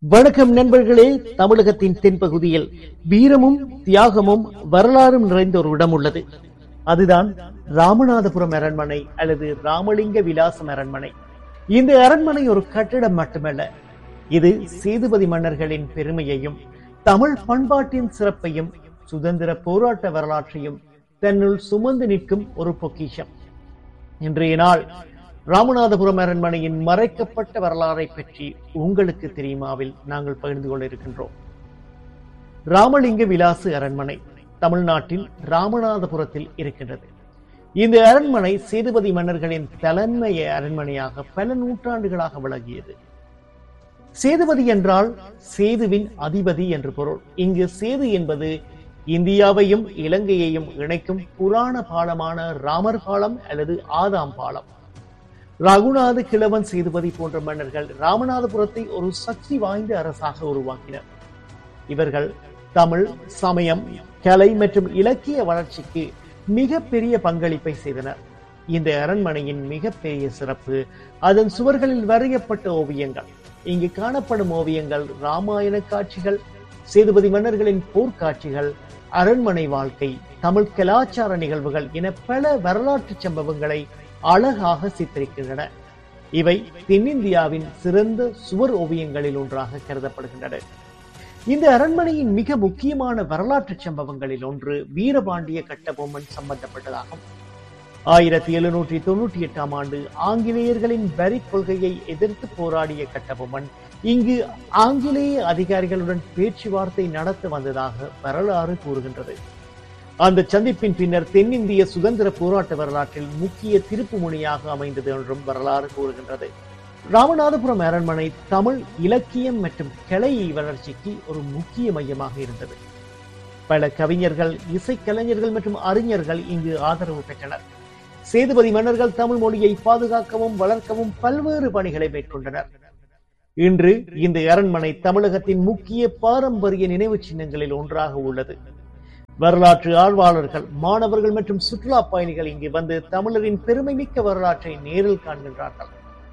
வணக்கம் நண்பர்களே தமிழகத்தின் தென்பகுதியில் வீரமும் தியாகமும் வரலாறும் நிறைந்த ஒரு இடம் உள்ளது அதுதான் ராமநாதபுரம் அரண்மனை அல்லது ராமலிங்க விலாசம் அரண்மனை இந்த அரண்மனை ஒரு கட்டிடம் மட்டுமல்ல இது சேதுபதி மன்னர்களின் பெருமையையும் தமிழ் பண்பாட்டின் சிறப்பையும் சுதந்திர போராட்ட வரலாற்றையும் தன்னுள் சுமந்து நிற்கும் ஒரு பொக்கிஷம் இன்றைய நாள் ராமநாதபுரம் அரண்மனையின் மறைக்கப்பட்ட வரலாறை பற்றி உங்களுக்கு தெரியுமாவில் நாங்கள் பகிர்ந்து கொள்ள இருக்கின்றோம் ராமலிங்க விலாசு அரண்மனை தமிழ்நாட்டில் ராமநாதபுரத்தில் இருக்கின்றது இந்த அரண்மனை சேதுபதி மன்னர்களின் தலைமை அரண்மனையாக பல நூற்றாண்டுகளாக விளங்கியது சேதுபதி என்றால் சேதுவின் அதிபதி என்று பொருள் இங்கு சேது என்பது இந்தியாவையும் இலங்கையையும் இணைக்கும் புராண பாலமான ராமர் பாலம் அல்லது ஆதாம் பாலம் ரகுநாத கிழவன் சேதுபதி போன்ற மன்னர்கள் ராமநாதபுரத்தை ஒரு சக்தி வாய்ந்த அரசாக உருவாக்கினர் இவர்கள் தமிழ் சமயம் கலை மற்றும் இலக்கிய வளர்ச்சிக்கு மிக பெரிய பங்களிப்பை செய்தனர் இந்த அரண்மனையின் மிகப்பெரிய சிறப்பு அதன் சுவர்களில் வரையப்பட்ட ஓவியங்கள் இங்கு காணப்படும் ஓவியங்கள் ராமாயண காட்சிகள் சேதுபதி மன்னர்களின் போர்க்காட்சிகள் அரண்மனை வாழ்க்கை தமிழ் கலாச்சார நிகழ்வுகள் என பல வரலாற்று சம்பவங்களை அழகாக சித்தரிக்கின்றன இவை தென்னிந்தியாவின் சிறந்த சுவர் ஓவியங்களில் ஒன்றாக கருதப்படுகின்றன இந்த அரண்மனையின் மிக முக்கியமான வரலாற்று சம்பவங்களில் ஒன்று வீரபாண்டிய கட்டபொம்மன் சம்பந்தப்பட்டதாகும் ஆயிரத்தி எழுநூற்றி தொண்ணூற்றி எட்டாம் ஆண்டு ஆங்கிலேயர்களின் வரி கொள்கையை எதிர்த்து போராடிய கட்டபொம்மன் இங்கு ஆங்கிலேய அதிகாரிகளுடன் பேச்சுவார்த்தை நடத்த வந்ததாக வரலாறு கூறுகின்றது அந்த சந்திப்பின் பின்னர் தென்னிந்திய சுதந்திர போராட்ட வரலாற்றில் முக்கிய திருப்பு முனையாக அமைந்தது என்றும் வரலாறு கூறுகின்றது ராமநாதபுரம் அரண்மனை தமிழ் இலக்கியம் மற்றும் கலை வளர்ச்சிக்கு ஒரு முக்கிய மையமாக இருந்தது பல கவிஞர்கள் இசைக்கலைஞர்கள் மற்றும் அறிஞர்கள் இங்கு ஆதரவு பெற்றனர் சேதுபதி மன்னர்கள் தமிழ் மொழியை பாதுகாக்கவும் வளர்க்கவும் பல்வேறு பணிகளை மேற்கொண்டனர் இன்று இந்த அரண்மனை தமிழகத்தின் முக்கிய பாரம்பரிய நினைவு சின்னங்களில் ஒன்றாக உள்ளது வரலாற்று ஆழ்வாளர்கள் மாணவர்கள் மற்றும் சுற்றுலா பயணிகள் இங்கு வந்து தமிழரின் பெருமைமிக்க வரலாற்றை நேரில் காண்கின்றார்கள்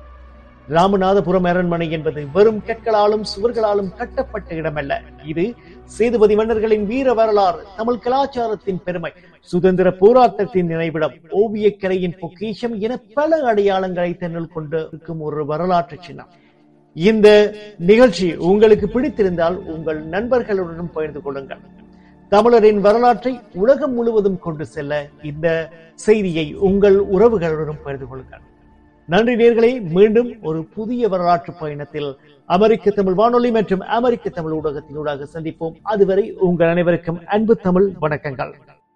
ராமநாதபுரம் அரண்மனை என்பது வெறும் கற்களாலும் சுவர்களாலும் கட்டப்பட்ட இடமல்ல இது சேதுபதி மன்னர்களின் வீர வரலாறு தமிழ் கலாச்சாரத்தின் பெருமை சுதந்திர போராட்டத்தின் நினைவிடம் ஓவியக்கலையின் பொக்கிஷம் என பல அடையாளங்களை தன்னுள் கொண்டு இருக்கும் ஒரு வரலாற்று சின்னம் இந்த நிகழ்ச்சி உங்களுக்கு பிடித்திருந்தால் உங்கள் நண்பர்களுடனும் பகிர்ந்து கொள்ளுங்கள் தமிழரின் வரலாற்றை உலகம் முழுவதும் கொண்டு செல்ல இந்த செய்தியை உங்கள் உறவுகளுடனும் பகிர்ந்து கொள்ளுங்கள் நன்றி நேர்களை மீண்டும் ஒரு புதிய வரலாற்று பயணத்தில் அமெரிக்க தமிழ் வானொலி மற்றும் அமெரிக்க தமிழ் ஊடகத்தினூடாக சந்திப்போம் அதுவரை உங்கள் அனைவருக்கும் அன்பு தமிழ் வணக்கங்கள்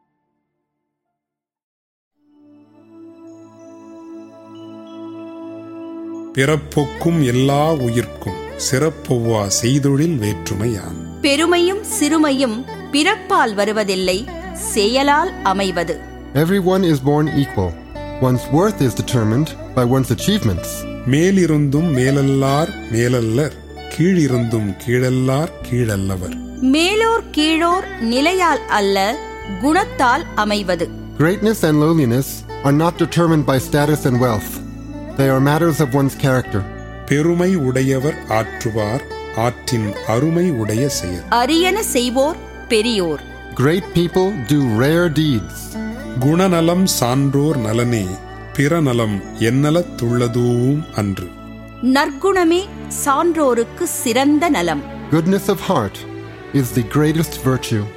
பிறப்பொக்கும் எல்லா உயிர்க்கும் சிறப்பொவ்வா செய்தொழில் வேற்றுமையான் பெருமையும் சிறுமையும் பிறப்பால் வருவதில்லை செயலால் அமைவது Everyone is born equal. One's worth is determined by one's achievements. மேலிருந்தும் மேலல்லார் மேலல்லர் கீழிருந்தும் கீழல்லார் கீழல்லவர் மேலோர் கீழோர் நிலையால் அல்ல குணத்தால் அமைவது Greatness and lowliness are not determined by status and wealth. They are matters of one's character. பெருமை உடையவர் ஆற்றுவார் ஆற்றின் அருமை உடைய செயல் அரியன செய்வோர் பெரியோர் Great people do rare deeds. குணநலம் சான்றோர் நலனே பிறநலம் என்னலத்துள்ளதூவும் அன்று நற்குணமே சான்றோருக்கு சிறந்த நலம் Goodness of heart is the greatest virtue.